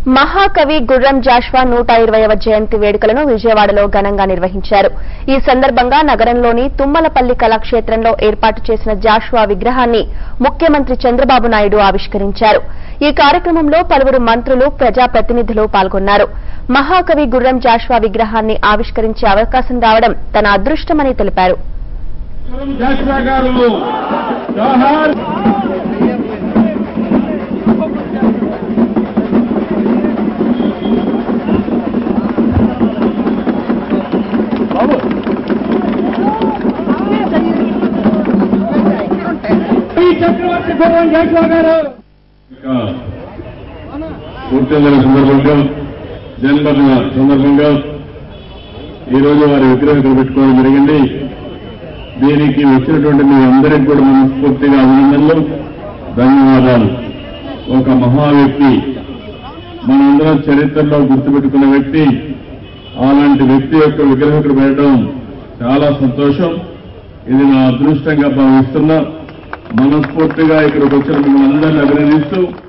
మహాకవి గుర్రం జాష్వా నూట ఇరవైవ జయంతి వేడుకలను విజయవాడలో ఘనంగా నిర్వహించారు ఈ సందర్భంగా నగరంలోని తుమ్మలపల్లి కళాక్షేత్రంలో ఏర్పాటు చేసిన జాష్వా విగ్రహాన్ని ముఖ్యమంత్రి చంద్రబాబు నాయుడు ఆవిష్కరించారు ఈ కార్యక్రమంలో పలువురు మంత్రులు ప్రజాప్రతినిధులు పాల్గొన్నారు మహాకవి గుర్రం జాష్వా విగ్రహాన్ని ఆవిష్కరించే అవకాశం రావడం తన అదృష్టమని తెలిపారు జాషువా గారు జోహార్ ఈ చక్రవర్తి భగవాన్ జాషువా గారు పూర్తిదిన సందర్భంగా జన్మదిన సందర్భంగా ఈరోజు వారి విగ్రహం ఇక్కడ పెట్టుకోవడం జరిగింది దీనికి వచ్చినటువంటి మీ అందరికీ కూడా మనస్ఫూర్తిగా అభినందనలు ధన్యవాదాలు ఒక మహా వ్యక్తి మనందరం చరిత్రలో గుర్తుపెట్టుకున్న వ్యక్తి అలాంటి వ్యక్తి యొక్క విగ్రహం ఇక్కడ పెట్టడం చాలా సంతోషం ఇది నా అదృష్టంగా భావిస్తున్నా మనస్ఫూర్తిగా ఇక్కడికి వచ్చిన మిమ్మల్ని అందరినీ అభినందిస్తూ